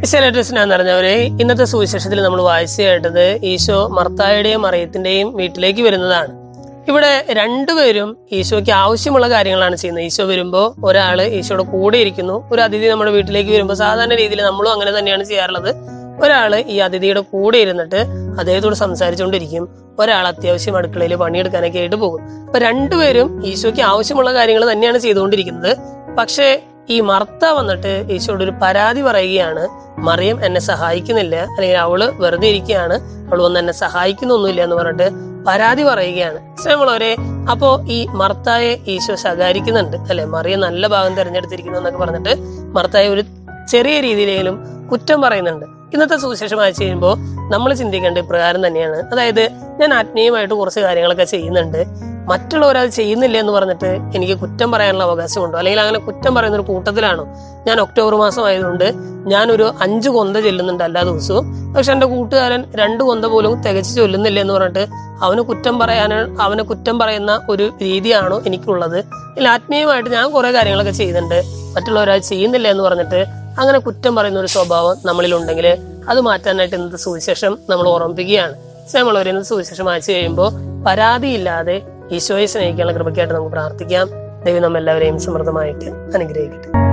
ഈശോലറ്റസ്ന നിറഞ്ഞവരെ ഇന്നത്തെ സുവിശേഷത്തിൽ നമ്മൾ വായിച്ചു കേട്ടത് ഈശോ മർത്തായുടെയും മറിയത്തിന്റെയും വീട്ടിലേക്ക് വരുന്നതാണ് ഇവിടെ രണ്ടുപേരും ഈശോയ്ക്ക് ആവശ്യമുള്ള കാര്യങ്ങളാണ് ചെയ്യുന്നത് ഈശോ വരുമ്പോൾ ഒരാള് ഈശോയുടെ കൂടെ ഇരിക്കുന്നു ഒരു അതിഥി നമ്മുടെ വീട്ടിലേക്ക് വരുമ്പോൾ സാധാരണ രീതിയിൽ നമ്മളും അങ്ങനെ തന്നെയാണ് ചെയ്യാറുള്ളത് ഒരാള് ഈ അതിഥിയുടെ കൂടെ ഇരുന്നിട്ട് അദ്ദേഹത്തോട് സംസാരിച്ചുകൊണ്ടിരിക്കും ഒരാൾ അത്യാവശ്യം അടുക്കളയിൽ പണിയെടുക്കാനൊക്കെ ആയിട്ട് പോകും അപ്പൊ രണ്ടുപേരും ഈശോയ്ക്ക് ആവശ്യമുള്ള കാര്യങ്ങൾ തന്നെയാണ് ചെയ്തുകൊണ്ടിരിക്കുന്നത് പക്ഷേ ഈ മർത്ത വന്നിട്ട് ഈശോയോട് ഒരു പരാതി പറയുകയാണ് മറിയം എന്നെ സഹായിക്കുന്നില്ല അല്ലെങ്കിൽ അവള് വെറുതെ ഇരിക്കുകയാണ് അവൾ വന്ന് എന്നെ സഹായിക്കുന്നൊന്നുമില്ല എന്ന് പറഞ്ഞിട്ട് പരാതി പറയുകയാണ് ശ്രമമുള്ളവരെ അപ്പോ ഈ മർത്തായെ ഈശോ ശകാരിക്കുന്നുണ്ട് അല്ലെ മറിയം നല്ല ഭാഗം തിരഞ്ഞെടുത്തിരിക്കുന്നു എന്നൊക്കെ പറഞ്ഞിട്ട് മർത്തായെ ഒരു ചെറിയ രീതിയിലെങ്കിലും കുറ്റം പറയുന്നുണ്ട് ഇന്നത്തെ സുവിശേഷം വായിച്ചു കഴിയുമ്പോൾ നമ്മൾ ചിന്തിക്കേണ്ട ഇപ്രകാരം തന്നെയാണ് അതായത് ഞാൻ ആത്മീയമായിട്ട് കുറച്ച് കാര്യങ്ങളൊക്കെ ചെയ്യുന്നുണ്ട് മറ്റുള്ളവർ അത് ചെയ്യുന്നില്ല എന്ന് പറഞ്ഞിട്ട് എനിക്ക് കുറ്റം പറയാനുള്ള അവകാശമുണ്ടോ അല്ലെങ്കിൽ അങ്ങനെ കുറ്റം പറയുന്ന ഒരു കൂട്ടത്തിലാണോ ഞാൻ ഒക്ടോബർ മാസം ആയതുകൊണ്ട് ഞാനൊരു അഞ്ച് കൊന്ത ചെല്ലുന്നുണ്ട് എല്ലാ ദിവസവും പക്ഷെ എന്റെ കൂട്ടുകാരൻ രണ്ട് കൊന്ത പോലും തികച്ച് ചൊല്ലുന്നില്ല എന്ന് പറഞ്ഞിട്ട് അവന് കുറ്റം പറയാൻ അവനെ കുറ്റം പറയുന്ന ഒരു രീതിയാണോ എനിക്കുള്ളത് ഇല്ല ആത്മീയമായിട്ട് ഞാൻ കുറെ കാര്യങ്ങളൊക്കെ ചെയ്യുന്നുണ്ട് മറ്റുള്ളവർ അത് ചെയ്യുന്നില്ല എന്ന് പറഞ്ഞിട്ട് അങ്ങനെ കുറ്റം പറയുന്ന ഒരു സ്വഭാവം നമ്മളിൽ ഉണ്ടെങ്കിൽ അത് മാറ്റാനായിട്ട് ഇന്നത്തെ സുവിശേഷം നമ്മൾ ഓർമ്മിപ്പിക്കുകയാണ് നമ്മളൊരു ഇന്നത്തെ സുവിശേഷം വായിച്ചു കഴിയുമ്പോൾ പരാതിയില്ലാതെ ഈശോയെ സ്നേഹിക്കാനുള്ള കൃപയ്ക്കായിട്ട് നമുക്ക് പ്രാർത്ഥിക്കാം ദൈവം നമ്മെല്ലാവരെയും സമൃദ്ധമായിട്ട് അനുഗ്രഹിക്കട്ടെ